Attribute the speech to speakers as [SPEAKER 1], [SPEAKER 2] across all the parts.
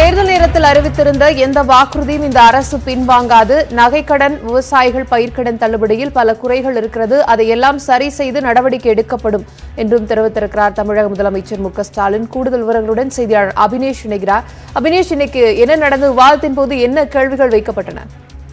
[SPEAKER 1] தேர்தல் நேரத்தில் அறிவித்திருந்த எந்த வாக்குறுதியும் இந்த அரசு பின்வாங்காது நகைக்கடன் விவசாயிகள் பயிர்க்கடன் தள்ளுபடியில் பல குறைகள் இருக்கிறது அதையெல்லாம் சரி செய்து நடவடிக்கை எடுக்கப்படும் என்றும் தெரிவித்திருக்கிறார் தமிழக முதலமைச்சர் மு க ஸ்டாலின் கூடுதல் விவரங்களுடன் செய்தியாளர் அபினேஷ் இணைகிறார் அபினேஷ் இன்னைக்கு என்ன நடந்தது விவாதத்தின் போது என்ன கேள்விகள் வைக்கப்பட்டன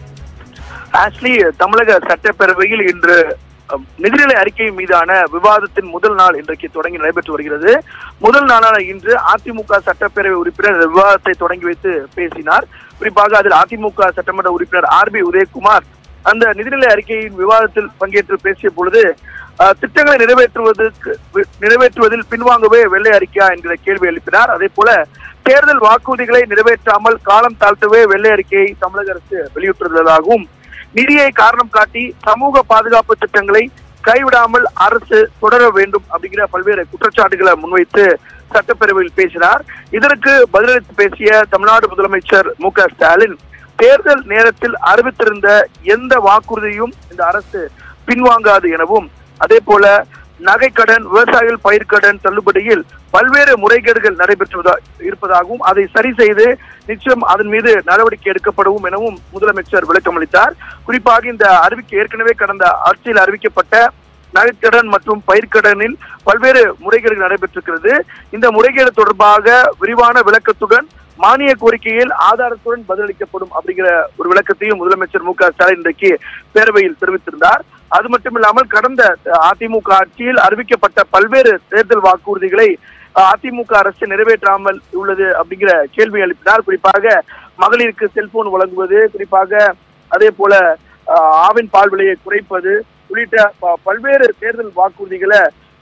[SPEAKER 2] ஆக்சுவலி தமிழக சட்டப்பேரவையில் இன்று அஹ், நிதிநிலை அறிக்கை மீதான விவாதத்தின் முதல் நாள் இன்றைக்கு தொடங்கி நடைபெற்று வருகிறது முதல் நாளான இன்று அதிமுக சட்டப்பேரவை உறுப்பினர் இந்த விவாதத்தை தொடங்கி வைத்து பேசினார் குறிப்பாக அதில் அதிமுக சட்டமன்ற உறுப்பினர் ஆர் பி உதயகுமார் அந்த நிதிநிலை அறிக்கையின் விவாதத்தில் பங்கேற்று பேசிய பொழுது அஹ், திட்டங்களை நிறைவேற்றுவதற்கு வி- நிறைவேற்றுவதில் பின்வாங்கவே வெள்ளை அறிக்கையா என்கிற கேள்வி எழுப்பினார் அதே போல தேர்தல் வாக்குறுதிகளை நிறைவேற்றாமல் காலம் தாழ்த்தவே வெள்ளை அறிக்கையை தமிழக அரசு வெளியிட்டுள்ளதாகவும் நிதியை காரணம் காட்டி சமூக பாதுகாப்பு திட்டங்களை கைவிடாமல் அரசு தொடர வேண்டும் அப்படிங்கிற பல்வேறு குற்றச்சாட்டுகளை முன்வைத்து சட்டப்பேரவையில் பேசினார் இதற்கு பதிலளித்து பேசிய தமிழ்நாடு முதலமைச்சர் மு க ஸ்டாலின் தேர்தல் நேரத்தில் அறிவித்திருந்த எந்த வாக்குறுதியும் இந்த அரசு பின்வாங்காது எனவும் அதே போல நகைக்கடன் விவசாயிகள் பயிர்க்கடன் தள்ளுபடியில் பல்வேறு முறைகேடுகள் நடைபெற்றுவதா இருப்பதாகவும் அதை சரி செய்து நிச்சயம் அதன் மீது நடவடிக்கை எடுக்கப்படும் எனவும் முதலமைச்சர் விளக்கமளித்தார் குறிப்பாக இந்த அறிவிக்கை ஏற்கனவே கடந்த ஆட்சியில் அறிவிக்கப்பட்ட நகைக்கடன் மற்றும் பயிர்க்கடனில் பல்வேறு முறைகேடுகள் நடைபெற்றிருக்கிறது இந்த முறைகேடு தொடர்பாக விரிவான விளக்கத்துடன் மானிய கோரிக்கையில் ஆதாரத்துடன் பதிலளிக்கப்படும் அப்படிங்கிற ஒரு விளக்கத்தையும் முதலமைச்சர் மு க ஸ்டாலின் இன்றைக்கு பேரவையில் தெரிவித்திருந்தார் அது மட்டும் இல்லாமல் கடந்த அதிமுக ஆட்சியில் அறிவிக்கப்பட்ட பல்வேறு தேர்தல் வாக்குறுதிகளை அஹ், அதிமுக அரசு நிறைவேற்றாமல் உள்ளது அப்படிங்கிற கேள்வி எழுப்பினார் குறிப்பாக மகளிருக்கு செல்போன் வழங்குவது குறிப்பாக அதே போல அஹ், ஆவின் பால் விலையை குறைப்பது உள்ளிட்ட ப- பல்வேறு தேர்தல் வாக்குறுதிகளை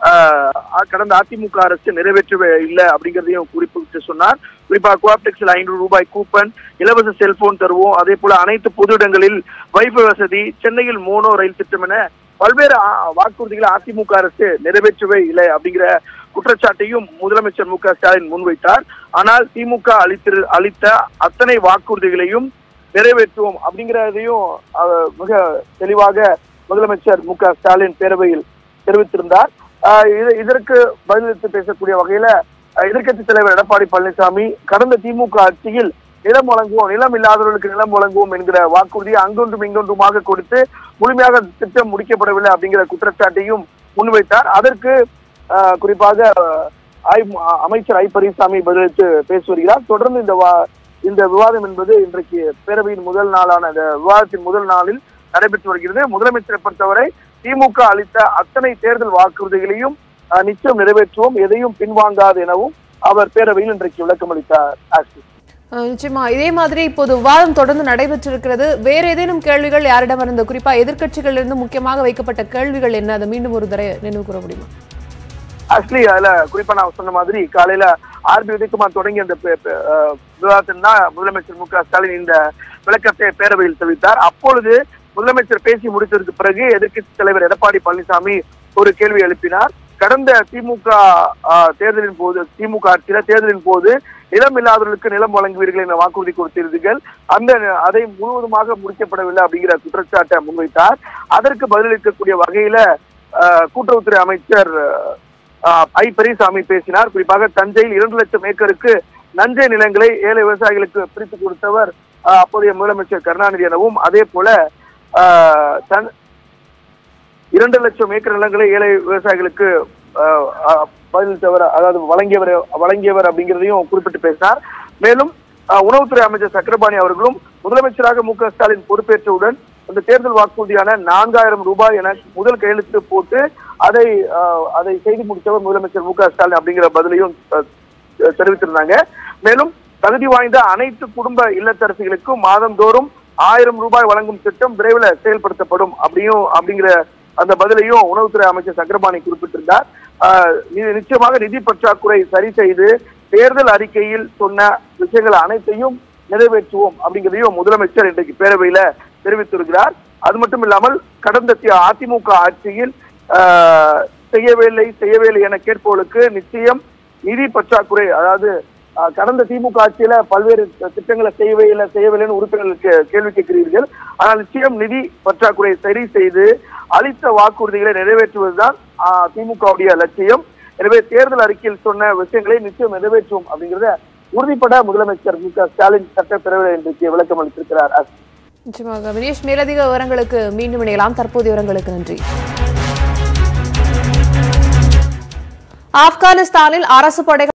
[SPEAKER 2] ஆஹ், கடந்த அதிமுக அரசு நிறைவேற்றவே இல்லை அப்படிங்கிறதையும் குறிப்பிட்டு சொன்னார் குறிப்பாக கோஆப்டெக்ஸில் ஐநூறு ரூபாய் கூப்பன் இலவச செல்போன் தருவோம் அதே போல அனைத்து பொது இடங்களில் வைஃபை வசதி சென்னையில் மோனோ ரயில் திட்டம் என பல்வேறு ஆ- வாக்குறுதிகளை அதிமுக அரசு நிறைவேற்றவே இல்லை அப்படிங்கிற குற்றச்சாட்டையும் முதலமைச்சர் மு க ஸ்டாலின் முன்வைத்தார் ஆனால் திமுக அளித்திரு அளித்த அத்தனை வாக்குறுதிகளையும் நிறைவேற்றுவோம் அப்படிங்கிறதையும் அவர் மிக தெளிவாக முதலமைச்சர் மு க ஸ்டாலின் பேரவையில் தெரிவித்திருந்தார் ஆஹ் இது- இதற்கு பதிலளித்து பேசக்கூடிய வகையில எதிர்கட்சி தலைவர் எடப்பாடி பழனிசாமி கடந்த திமுக ஆட்சியில் நிலம் வழங்குவோம் நிலம் இல்லாதவர்களுக்கு நிலம் வழங்குவோம் என்கிற வாக்குறுதியை அங்கொன்றும் இங்கொன்றுமாக கொடுத்து முழுமையாக திட்டம் முடிக்கப்படவில்லை அப்படிங்கிற குற்றச்சாட்டையும் முன்வைத்தார் அதற்கு ஆஹ் குறிப்பாக ஐ அமைச்சர் ஐ பழனிசாமி பதிலளித்து பேசி வருகிறார் தொடர்ந்து இந்த வா- இந்த விவாதம் என்பது இன்றைக்கு பேரவையின் முதல் நாளான இந்த விவாதத்தின் முதல் நாளில் நடைபெற்று வருகிறது முதலமைச்சரை பொறுத்தவரை திமுக அளித்த அத்தனை தேர்தல் வாக்குறுதிகளையும் அஹ், நிச்சயம் நிறைவேற்றுவோம் எதையும் பின்வாங்காது எனவும் அவர் பேரவையில் இன்றைக்கு விளக்கம் அளித்தார் ஆசிஸ்.
[SPEAKER 1] அஹ், நிச்சயமா இதே மாதிரி இப்போது விவாதம் தொடர்ந்து நடைபெற்றிருக்கிறது வேற ஏதேனும் கேள்விகள் யாரிடம் இருந்து குறிப்பா எதிர்க்கட்சிகளிலிருந்து முக்கியமாக வைக்கப்பட்ட கேள்விகள் என்ன அதை மீண்டும் ஒரு தடவை நினைவு கூற முடியுமா
[SPEAKER 2] ஆக்சுவலி அதுல குறிப்பா நான் சொன்ன மாதிரி காலையில ஆர்பி உதயகுமார் தொடங்கிய அந்த பே- பே- அஹ், விவாதத்தில் தான் முதலமைச்சர் மு க ஸ்டாலின் இந்த விளக்கத்தை பேரவையில் தெரிவித்தார் அப்பொழுது முதலமைச்சர் பேசி முடித்ததற்கு பிறகு எதிர்க்கட்சி தலைவர் எடப்பாடி பழனிசாமி ஒரு கேள்வி எழுப்பினார் கடந்த திமுக ஆஹ், தேர்தலின் போது திமுக ஆட்சியில தேர்தலின் போது நிலம் இல்லாதவர்களுக்கு நிலம் வழங்குவீர்கள் என வாக்குறுதி கொடுத்தீர்கள் அந்த அதை முழுவதுமாக முடிக்கப்படவில்லை அப்படிங்கிற குற்றச்சாட்டை முன்வைத்தார் அதற்கு பதிலளிக்கக்கூடிய வகையில ஆஹ், கூட்டுறவுத்துறை அமைச்சர் ஆஹ், ஐ பெரியசாமி பேசினார் குறிப்பாக தஞ்சையில் இரண்டு லட்சம் ஏக்கருக்கு நஞ்சை நிலங்களை ஏழை விவசாயிகளுக்கு பிரித்து கொடுத்தவர் ஆஹ், அப்போதைய முதலமைச்சர் கருணாநிதி எனவும் அதே போல ஆஹ், தன்- இரண்டு லட்சம் ஏக்கர் நிலங்களை ஏழை விவசாயிகளுக்கு ஆஹ், ஆஹ், பதிலளித்தவர் அதாவது வழங்கியவர் வழங்கியவர் அப்படிங்கிறதையும் குறிப்பிட்டு பேசினார் மேலும் ஆஹ், உணவுத்துறை அமைச்சர் சக்கரபாணி அவர்களும் முதலமைச்சராக மு க ஸ்டாலின் பொறுப்பேற்றவுடன் அந்த தேர்தல் வாக்குறுதியான நான்காயிரம் ரூபாய் என முதல் கையெழுத்து போட்டு அதை ஆஹ், அதை செய்து முடித்தவர் முதலமைச்சர் மு க ஸ்டாலின் அப்படிங்கிற பதிலையும் ஆஹ், தெரிவித்திருந்தாங்க மேலும் தகுதி வாய்ந்த அனைத்து குடும்ப இல்லத்தரசிகளுக்கும் மாதந்தோறும் ஆயிரம் ரூபாய் வழங்கும் திட்டம் விரைவில் செயல்படுத்தப்படும் அப்படியும் அப்படிங்கிற அந்த பதிலையும் உணவுத்துறை அமைச்சர் சக்கரபாணி குறிப்பிட்டிருந்தார் ஆஹ் இது நிச்சயமாக நிதி பற்றாக்குறை சரி செய்து தேர்தல் அறிக்கையில் சொன்ன விஷயங்கள் அனைத்தையும் நிறைவேற்றுவோம் அப்படிங்கிறதையும் முதலமைச்சர் இன்றைக்கு பேரவையில தெரிவித்திருக்கிறார் அது மட்டும் இல்லாமல் கடந்த தி- அதிமுக ஆட்சியில் ஆஹ், செய்யவில்லை செய்யவில்லை என கேட்பவர்களுக்கு நிச்சயம் நிதி பற்றாக்குறை அதாவது ஆஹ், கடந்த திமுக ஆட்சியில பல்வேறு திட்டங்களை செய்யவே இல்லை செய்யவில்லைன்னு உறுப்பினர்களுக்கு கேள்வி கேட்கிறீர்கள் ஆனால் நிச்சயம் நிதி பற்றாக்குறை சரி செய்து அளித்த வாக்குறுதிகளை நிறைவேற்றுவதுதான் ஆஹ், திமுகவுடைய லட்சியம் எனவே தேர்தல் அறிக்கையில் சொன்ன விஷயங்களை நிச்சயம் நிறைவேற்றுவோம் அப்படிங்கிறத உறுதிப்பட முதலமைச்சர் மு க ஸ்டாலின் சட்டப்பேரவையில் இன்றைக்கு விளக்கம் அளித்திருக்கிறார்
[SPEAKER 1] நிச்சயமாக வினேஷ் மேலதிக விவரங்களுக்கு மீண்டும் இணையலாம் தற்போதைய விவரங்களுக்கு நன்றி ஆப்கானிஸ்தானில் அரசு படைகள்